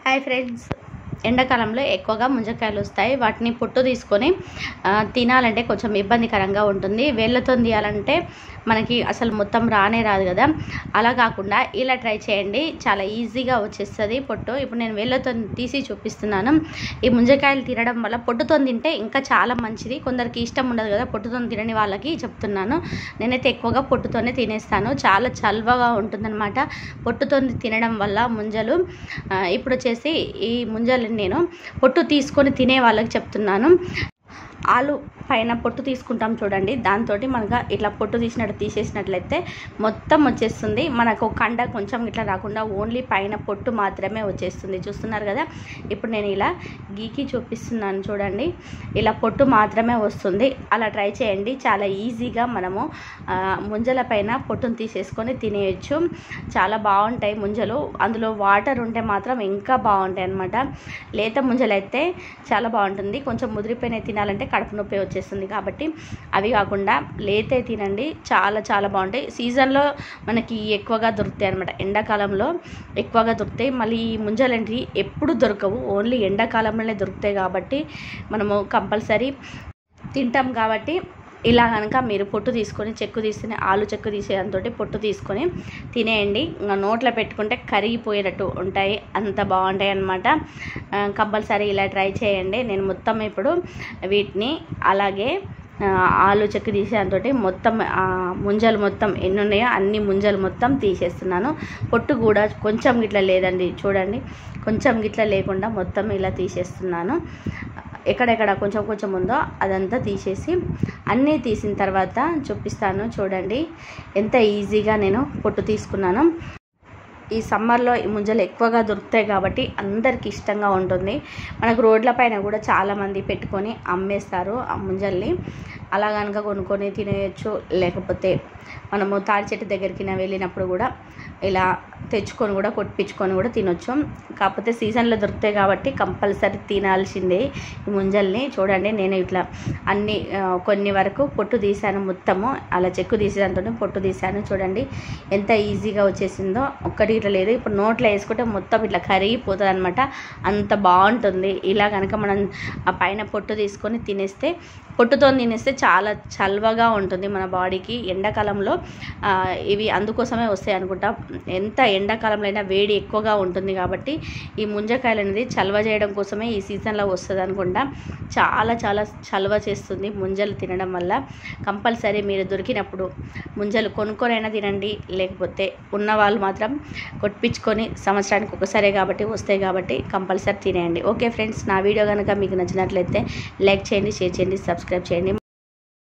hi friends ఎండాకాలంలో ఎక్కువగా ముంజకాయలు వస్తాయి వాటిని పొట్టు తీసుకొని ఆ, తినాలంటే కొంచెం ఇబ్బందికరంగా ఉంటుంది వేళ్ళతో తీయాలంటే మనకి అసలు మొత్తం రానే రాదు కదా అలా కాకుండా ఇలా ట్రై చేయండి చాలా ఈజీగా వచ్చేస్తుంది పొట్టు ఇప్పుడు నేను వేళ్ళతో తీసి చూపిస్తున్నాను ఈ ముంజకాయలు తినడం వల్ల పొట్టుతో తింటే ఇంకా చాలా మంచిది కొందరికి ఇష్టం ఉండదు కదా పొట్టుతో తినని వాళ్ళకి చెప్తున్నాను నేనైతే ఎక్కువగా పొట్టుతోనే తినేస్తాను చాలా చల్వగా ఉంటుందన్నమాట పొట్టుతో తినడం వల్ల ముంజలు ఆ, ఇప్పుడు వచ్చేసి ఈ ముంజలు నేను పొట్టు తీసుకొని తినే వాళ్ళకి చెప్తున్నాను ఆలు పైన పొట్టు తీసుకుంటాం చూడండి దాంతో మనకు ఇట్లా పొట్టు తీసినట్టు తీసేసినట్లయితే మొత్తం వచ్చేస్తుంది మనకు కండ కొంచెం ఇట్లా రాకుండా ఓన్లీ పైన పొట్టు మాత్రమే వచ్చేస్తుంది చూస్తున్నారు కదా ఇప్పుడు నేను ఇలా గీకి చూపిస్తున్నాను చూడండి ఇలా పొట్టు మాత్రమే వస్తుంది అలా ట్రై చేయండి చాలా ఈజీగా మనము ఆ, ముంజల పైన పొట్టును తీసేసుకొని తినేయచ్చు చాలా బాగుంటాయి ముంజలు అందులో వాటర్ ఉంటే మాత్రం ఇంకా బాగుంటాయి అన్నమాట లేత ముంజలు అయితే చాలా బాగుంటుంది కొంచెం ముదిరిపోయినవి తినాలంటే కడుపు నొప్పి వచ్చేస్తుంది కాబట్టి అవి కాకుండా లేతే తినండి చాలా చాలా బాగుంటాయి సీజన్లో మనకి ఎక్కువగా దొరుకుతాయి అనమాట ఎండాకాలంలో ఎక్కువగా దొరుకుతాయి మళ్ళీ ఈ ముంజలంటి ఎప్పుడు దొరకవు ఓన్లీ ఎండాకాలంలోనే దొరుకుతాయి కాబట్టి మనము కంపల్సరీ తింటాం కాబట్టి ఇలా కనుక మీరు పొట్టు తీసుకొని చెక్కు తీసుకుని ఆలు చెక్కు తీసేదాంతో పొట్టు తీసుకొని తినేయండి ఇంకా నోట్లో పెట్టుకుంటే కరిగిపోయేటట్టు ఉంటాయి అంత బాగుంటాయి అన్నమాట కంపల్సరీ ఇలా ట్రై చేయండి నేను మొత్తం ఇప్పుడు వీటిని అలాగే ఆ, ఆలు చెక్కు తీసేదాంతో మొత్తం ఆ, ముంజలు మొత్తం ఎన్ని ఉన్నాయో అన్ని ముంజలు మొత్తం తీసేస్తున్నాను పొట్టు కూడా కొంచెం గిట్ల లేదండి చూడండి కొంచెం గిట్ల లేకుండా మొత్తం ఇలా తీసేస్తున్నాను ఎక్కడెక్కడ కొంచెం కొంచెం ఉందో అదంతా తీసేసి అన్నీ తీసిన తర్వాత చూపిస్తాను చూడండి ఎంత ఈజీగా నేను పొట్టు తీసుకున్నాను ఈ సమ్మర్లో ఈ ముంజలు ఎక్కువగా దొరుకుతాయి కాబట్టి అందరికి ఇష్టంగా ఉంటుంది మనకు రోడ్ల పైన కూడా చాలామంది పెట్టుకొని అమ్మేస్తారు ఆ ముంజల్ని అలా కనుక కొనుక్కొని తినేయచ్చు లేకపోతే మనము తాడి చెట్టు దగ్గరికి వెళ్ళినప్పుడు కూడా ఇలా తెచ్చుకొని కూడా కొట్టించుకొని కూడా తినొచ్చు కాకపోతే సీజన్లో దొరుకుతాయి కాబట్టి కంపల్సరీ తినాల్సిందే ఈ ముంజల్ని చూడండి నేను ఇట్లా అన్ని ఆ, కొన్ని వరకు పొట్టు తీసాను మొత్తము అలా చెక్కు తీసేదాంతో పొట్టు తీసాను చూడండి ఎంత ఈజీగా వచ్చేసిందో ఒక్కటి ఇట్లా లేదు ఇప్పుడు నోట్లో వేసుకుంటే మొత్తం ఇట్లా కరిగిపోతుంది అనమాట అంత బాగుంటుంది ఇలా కనుక మనం ఆ పైన పొట్టు తీసుకొని తినేస్తే పొట్టుతో తినేస్తే చాలా చల్వగా ఉంటుంది మన బాడీకి ఎండాకాలంలో ఆ, ఇవి అందుకోసమే వస్తాయి అనుకుంటా ఎంత ఎండాకాలంలో అయినా వేడి ఎక్కువగా ఉంటుంది కాబట్టి ఈ ముంజకాయలు అనేది చల్వ చేయడం కోసమే ఈ సీజన్లో వస్తుంది అనుకుంటా చాలా చాలా చల్వ చేస్తుంది ముంజలు తినడం వల్ల కంపల్సరీ మీరు దొరికినప్పుడు ముంజలు కొనుక్కొనైనా తినండి లేకపోతే ఉన్న వాళ్ళు మాత్రం కొట్టించుకొని సంవత్సరానికి ఒకసారే కాబట్టి వస్తాయి కాబట్టి కంపల్సరీ తినేయండి ఓకే ఫ్రెండ్స్ నా వీడియో కనుక మీకు నచ్చినట్లయితే లైక్ చేయండి షేర్ చేయండి సబ్స్క్రైబ్ చేయండి